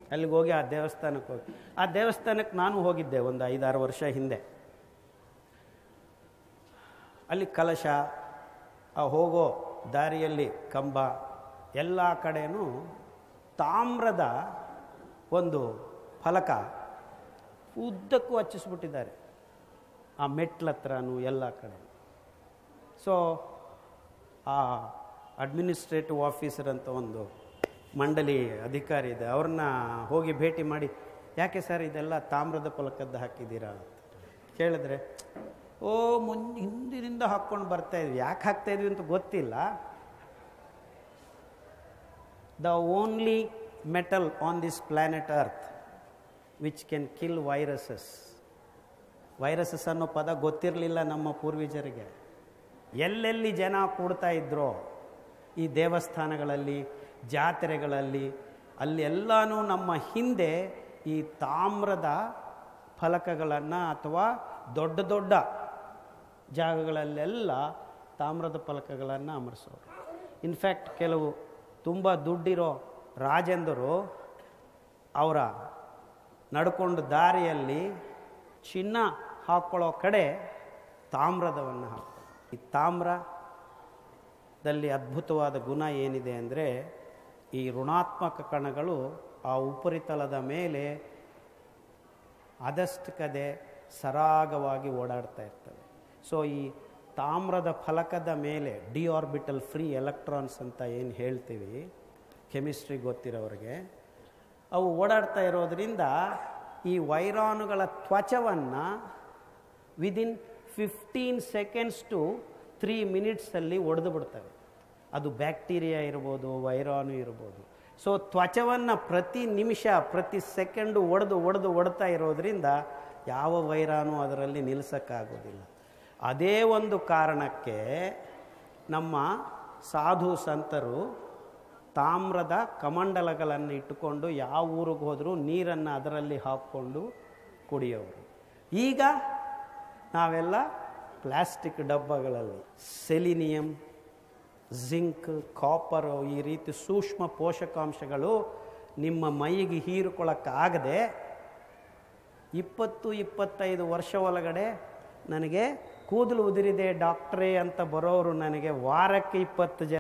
ಅಲ್ಲಿಗೆ ಹೋಗಿ ಆ ದೇವಸ್ಥಾನಕ್ಕೆ ಹೋಗಿ ಆ ದೇವಸ್ಥಾನಕ್ಕೆ ನಾನು ಹೋಗಿದ್ದೆ ಒಂದು ಐದಾರು ವರ್ಷ ಹಿಂದೆ ಅಲ್ಲಿ ಕಲಶ ಆ ಹೋಗೋ ದಾರಿಯಲ್ಲಿ ಕಂಬ ಎಲ್ಲ ಕಡೆನೂ ತಾಮ್ರದ ಒಂದು ಫಲಕ ಉದ್ದಕ್ಕೂ ಹಚ್ಚಿಸ್ಬಿಟ್ಟಿದ್ದಾರೆ ಆ ಮೆಟ್ಲ ಹತ್ರನೂ ಎಲ್ಲ ಕಡೆ ಸೊ ಆ ಅಡ್ಮಿನಿಸ್ಟ್ರೇಟಿವ್ ಆಫೀಸರ್ ಅಂತ ಒಂದು ಮಂಡಳಿ ಅಧಿಕಾರಿ ಇದೆ ಅವ್ರನ್ನ ಹೋಗಿ ಭೇಟಿ ಮಾಡಿ ಯಾಕೆ ಸರ್ ಇದೆಲ್ಲ ತಾಮ್ರದ ಫಲಕದ್ದು ಹಾಕಿದ್ದೀರಾ ಅಂತ ಕೇಳಿದ್ರೆ ಓ ಮುನ್ ಹಿಂದಿನಿಂದ ಹಾಕ್ಕೊಂಡು ಬರ್ತಾ ಇದ್ವಿ ಯಾಕೆ ಹಾಕ್ತಾ ಇದ್ವಿ ಅಂತ ಗೊತ್ತಿಲ್ಲ the only metal on this planet earth which can kill viruses viruses ಅನ್ನೋ ಪದ ಗೊತ್ತಿರಲಿಲ್ಲ ನಮ್ಮ ಪೂರ್ವಜರಿಗೆ ಎಲ್ಲೆಲ್ಲಿ ಜನ ಕೂಡ್ತಾ ಇದ್ರೋ ಈ ದೇವಸ್ಥಾನಗಳಲ್ಲಿ ಜಾತ್ರೆಗಳಲ್ಲಿ ಅಲ್ಲಿ ಎಲ್ಲನೂ ನಮ್ಮ ಹಿಂದೆ ಈ ತಾಮ್ರದ ಫಲಕಗಳನ್ನು ಅಥವಾ ದೊಡ್ಡ ದೊಡ್ಡ ಜಾಗಗಳಲ್ಲೆಲ್ಲ ತಾಮ್ರದ ಫಲಕಗಳನ್ನು ಅಮರಿಸೋರು ಇನ್ಫ್ಯಾಕ್ಟ್ ಕೆಲವು ತುಂಬ ದುಡ್ಡಿರೋ ರಾಜೇಂದರು ಅವರ ನಡ್ಕೊಂಡು ದಾರಿಯಲ್ಲಿ ಚಿನ್ನ ಹಾಕ್ಕೊಳ್ಳೋ ಕಡೆ ತಾಮ್ರದವನ್ನು ಹಾಕ್ತಾರೆ ಈ ತಾಮ್ರದಲ್ಲಿ ಅದ್ಭುತವಾದ ಗುಣ ಏನಿದೆ ಅಂದರೆ ಈ ಋಣಾತ್ಮಕ ಕಣಗಳು ಆ ಉಪರಿತಲದ ಮೇಲೆ ಅದಷ್ಟಕದೆ ಸರಾಗವಾಗಿ ಓಡಾಡ್ತಾ ಇರ್ತವೆ ಸೊ ಈ ತಾಮ್ರದ ಫಲಕದ ಮೇಲೆ ಡಿ ಆರ್ಬಿಟಲ್ ಫ್ರೀ ಎಲೆಕ್ಟ್ರಾನ್ಸ್ ಅಂತ ಏನು ಹೇಳ್ತೀವಿ ಕೆಮಿಸ್ಟ್ರಿ ಗೊತ್ತಿರೋರಿಗೆ ಅವು ಓಡಾಡ್ತಾ ಇರೋದ್ರಿಂದ ಈ ವೈರಾಣುಗಳ ತ್ವಚವನ್ನು within fifteen seconds to three ಮಿನಿಟ್ಸಲ್ಲಿ ಒಡೆದು ಬಿಡ್ತವೆ ಅದು ಬ್ಯಾಕ್ಟೀರಿಯಾ ಇರ್ಬೋದು ವೈರಾಣು ಇರ್ಬೋದು ಸೊ ತ್ವಚವನ್ನು ಪ್ರತಿ ನಿಮಿಷ ಪ್ರತಿ ಸೆಕೆಂಡು ಒಡೆದು ಒಡೆದು ಒಡ್ತಾ ಇರೋದ್ರಿಂದ ಯಾವ ವೈರಾಣು ಅದರಲ್ಲಿ ನಿಲ್ಲಿಸೋಕ್ಕಾಗೋದಿಲ್ಲ ಅದೇ ಒಂದು ಕಾರಣಕ್ಕೆ ನಮ್ಮ ಸಾಧು ಸಂತರು ತಾಮ್ರದ ಕಮಂಡಲಗಳನ್ನು ಇಟ್ಟುಕೊಂಡು ಯಾವ ಊರಿಗೆ ಹೋದರೂ ನೀರನ್ನು ಅದರಲ್ಲಿ ಹಾಕ್ಕೊಂಡು ಕುಡಿಯೋರು ಈಗ ನಾವೆಲ್ಲ ಪ್ಲಾಸ್ಟಿಕ್ ಡಬ್ಬಗಳಲ್ಲಿ ಸೆಲಿನಿಯಂ ಜಿಂಕ್ ಕಾಪರು ಈ ರೀತಿ ಸೂಕ್ಷ್ಮ ಪೋಷಕಾಂಶಗಳು ನಿಮ್ಮ ಮೈಗೆ ಹೀರಿಕೊಳ್ಳೋಕ್ಕಾಗದೆ ಇಪ್ಪತ್ತು ಇಪ್ಪತ್ತೈದು ವರ್ಷ ಒಳಗಡೆ ನನಗೆ ಕೂದಲು ಉದುರಿದೆ ಡಾಕ್ಟ್ರೇ ಅಂತ ಬರೋರು ನನಗೆ ವಾರಕ್ಕೆ ಇಪ್ಪತ್ತು ಜನ